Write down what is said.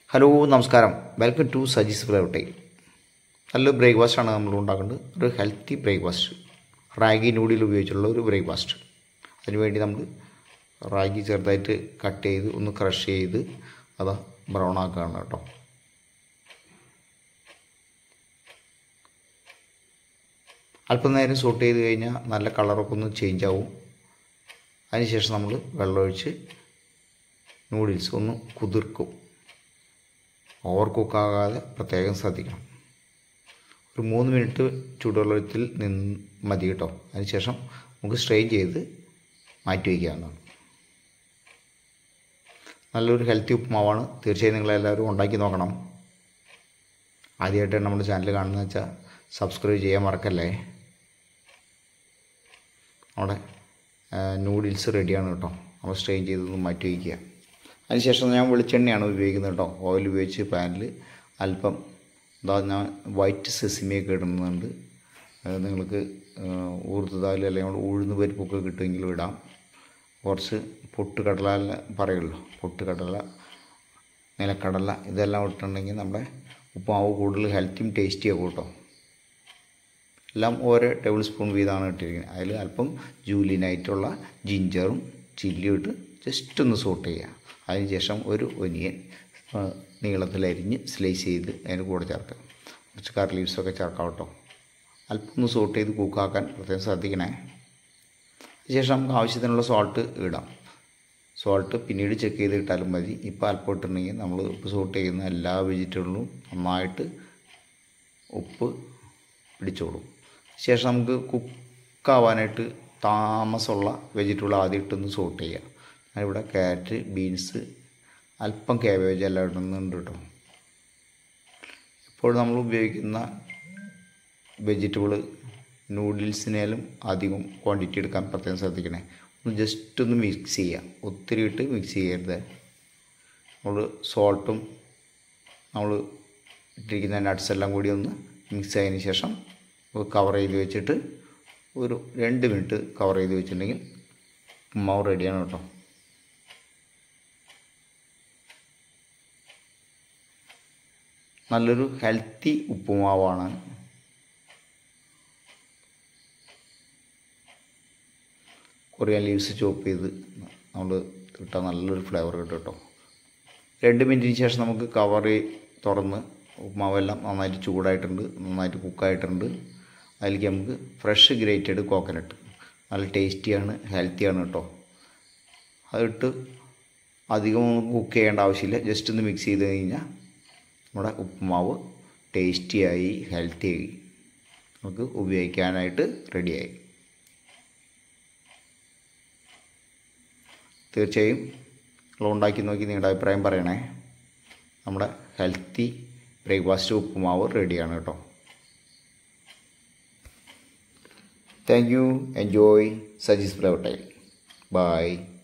hello നമസ്കാരം welcome to സജീസ് ഫ്ലവട്ടൈൽ നല്ലൊരു ബ്രേക്ക്ഫാസ്റ്റാണ് നമ്മൾ ഉണ്ടാക്കുന്നത് ഒരു ഹെൽത്തി ബ്രേക്ക്ഫാസ്റ്റ് റാഗി നൂഡിൽ ഉപയോഗിച്ചുള്ള ഒരു ബ്രേക്ക്ഫാസ്റ്റ് അതിനുവേണ്ടി നമ്മൾ റാഗി ചെറുതായിട്ട് കട്ട് ചെയ്ത് ഒന്ന് ക്രഷ് ചെയ്ത് അത് ബ്രൗൺ ആക്കുകയാണ് കേട്ടോ അല്പം നേരം സോട്ട് ചെയ്ത് കഴിഞ്ഞാൽ നല്ല കളറൊക്കെ ഒന്ന് ചേഞ്ച് ആവും അതിനുശേഷം നമ്മൾ വെള്ളമൊഴിച്ച് നൂഡിൽസ് ഒന്ന് കുതിർക്കും ഓവർ കുക്കാകാതെ പ്രത്യേകം ശ്രദ്ധിക്കണം ഒരു മൂന്ന് മിനിറ്റ് ചൂടുവെള്ളത്തിൽ നിന്ന് മതി കേട്ടോ അതിനുശേഷം നമുക്ക് സ്ട്രെയിൻ ചെയ്ത് മാറ്റി വയ്ക്കാവുന്നതാണ് നല്ലൊരു ഹെൽത്തി ഉപ്പുമാവാണ് തീർച്ചയായും നിങ്ങളെല്ലാവരും ഉണ്ടാക്കി നോക്കണം ആദ്യമായിട്ടാണ് നമ്മുടെ ചാനൽ കാണുന്നത് വെച്ചാൽ സബ്സ്ക്രൈബ് ചെയ്യാൻ മറക്കല്ലേ നമ്മുടെ നൂഡിൽസ് റെഡിയാണ് കേട്ടോ നമ്മൾ സ്ട്രെയിൻ ചെയ്തൊന്ന് മാറ്റി വയ്ക്കുക അതിനുശേഷം ഞാൻ വെളിച്ചെണ്ണയാണ് ഉപയോഗിക്കുന്നത് കേട്ടോ ഓയിൽ ഉപയോഗിച്ച് പാനിൽ അല്പം എന്താ ഞാൻ വൈറ്റ് സെസിമിയൊക്കെ ഇടുന്നുണ്ട് അത് നിങ്ങൾക്ക് ഊർദ്ദതാൽ അല്ലെങ്കിൽ ഉഴുന്ന് പരിപ്പൊക്കെ കിട്ടുമെങ്കിൽ ഇടാം കുറച്ച് പൊട്ടുകടല പറയുമല്ലോ പൊട്ടുകടല നിലക്കടല ഇതെല്ലാം ഇട്ടിട്ടുണ്ടെങ്കിൽ നമ്മുടെ ഉപ്പാവ് കൂടുതൽ ഹെൽത്തിയും ടേസ്റ്റിയൊക്കെ കേട്ടോ എല്ലാം ഓരോ ടേബിൾ സ്പൂൺ വീതമാണ് ഇട്ടിരിക്കുന്നത് അതിൽ അല്പം ജൂലിനായിട്ടുള്ള ജിഞ്ചറും ചില്ലിയും ഇട്ട് ജസ്റ്റ് ഒന്ന് സോട്ട് ചെയ്യുക അതിനുശേഷം ഒരു ഒനിയൻ നീളത്തിലരിഞ്ഞ് സ്ലൈസ് ചെയ്ത് അതിന് കൂടെ ചേർക്കുക കുറച്ച് കറി ലീവ്സൊക്കെ ചേർക്കാം കേട്ടോ അല്പം ഒന്ന് സോട്ട് ചെയ്ത് കുക്കാക്കാൻ പ്രത്യേകം ശ്രദ്ധിക്കണേ അതിനുശേഷം നമുക്ക് ആവശ്യത്തിനുള്ള സോൾട്ട് ഇടാം സോൾട്ട് പിന്നീട് ചെക്ക് ചെയ്ത് ഇട്ടാലും മതി ഇപ്പോൾ അല്പം ഇട്ടിട്ടുണ്ടെങ്കിൽ നമ്മൾ ഉപ്പ് സോട്ട് ചെയ്യുന്ന എല്ലാ വെജിറ്റബിളും നന്നായിട്ട് ഉപ്പ് പിടിച്ചോളും ശേഷം നമുക്ക് കുക്കാവാനായിട്ട് താമസമുള്ള വെജിറ്റബിൾ ആദ്യം ഇട്ടൊന്ന് സോട്ട് ചെയ്യുക ഞാനിവിടെ ക്യാരറ്റ് ബീൻസ് അല്പം കാബേജ് എല്ലാം ഇടുന്നുണ്ട് കേട്ടോ ഇപ്പോൾ നമ്മൾ ഉപയോഗിക്കുന്ന വെജിറ്റബിൾ നൂഡിൽസിനേലും അധികം ക്വാണ്ടിറ്റി എടുക്കാൻ പ്രത്യേകം ശ്രദ്ധിക്കണേ ഒന്ന് ജസ്റ്റ് ഒന്ന് മിക്സ് ചെയ്യുക ഒത്തിരി ഇട്ട് മിക്സ് ചെയ്യരുത് നമ്മൾ സോൾട്ടും നമ്മൾ ഇട്ടിരിക്കുന്ന നട്ട്സ് എല്ലാം കൂടി ഒന്ന് മിക്സ് ആയതിന് ശേഷം കവർ ചെയ്ത് വെച്ചിട്ട് ഒരു രണ്ട് മിനിറ്റ് കവർ ചെയ്ത് വെച്ചിട്ടുണ്ടെങ്കിൽ മാവ് റെഡിയാണ് കേട്ടോ നല്ലൊരു ഹെൽത്തി ഉപ്പുമാവാണ് കൊറിയൻ ലീവ്സ് ചോപ്പ് ചെയ്ത് നമ്മൾ ഇട്ടാൽ നല്ലൊരു ഫ്ലേവർ കിട്ടും കേട്ടോ രണ്ട് മിനിറ്റിന് ശേഷം നമുക്ക് കവർ തുറന്ന് ഉപ്പുമാവെല്ലാം നന്നായിട്ട് ചൂടായിട്ടുണ്ട് നന്നായിട്ട് കുക്കായിട്ടുണ്ട് അതിലേക്ക് നമുക്ക് ഫ്രഷ് ഗ്രേറ്റഡ് കോക്കനട്ട് നല്ല ടേസ്റ്റിയാണ് ഹെൽത്തിയാണ് കേട്ടോ അതിട്ട് അധികം കുക്ക് ചെയ്യേണ്ട ആവശ്യമില്ല ജസ്റ്റ് ഒന്ന് മിക്സ് ചെയ്ത് കഴിഞ്ഞാൽ നമ്മുടെ ഉപ്പുമാവ് ടേസ്റ്റിയായി ഹെൽത്തിയായി നമുക്ക് ഉപയോഗിക്കാനായിട്ട് റെഡിയായി തീർച്ചയായും നിങ്ങൾ ഉണ്ടാക്കി നോക്കി നിങ്ങളുടെ അഭിപ്രായം പറയണേ നമ്മുടെ ഹെൽത്തി ബ്രേക്ക്ഫാസ്റ്റ് ഉപ്പുമാവ് റെഡിയാണ് കേട്ടോ താങ്ക് യു എൻജോയ് സജീസ് ഫ്ലവർ ടൈം ബൈ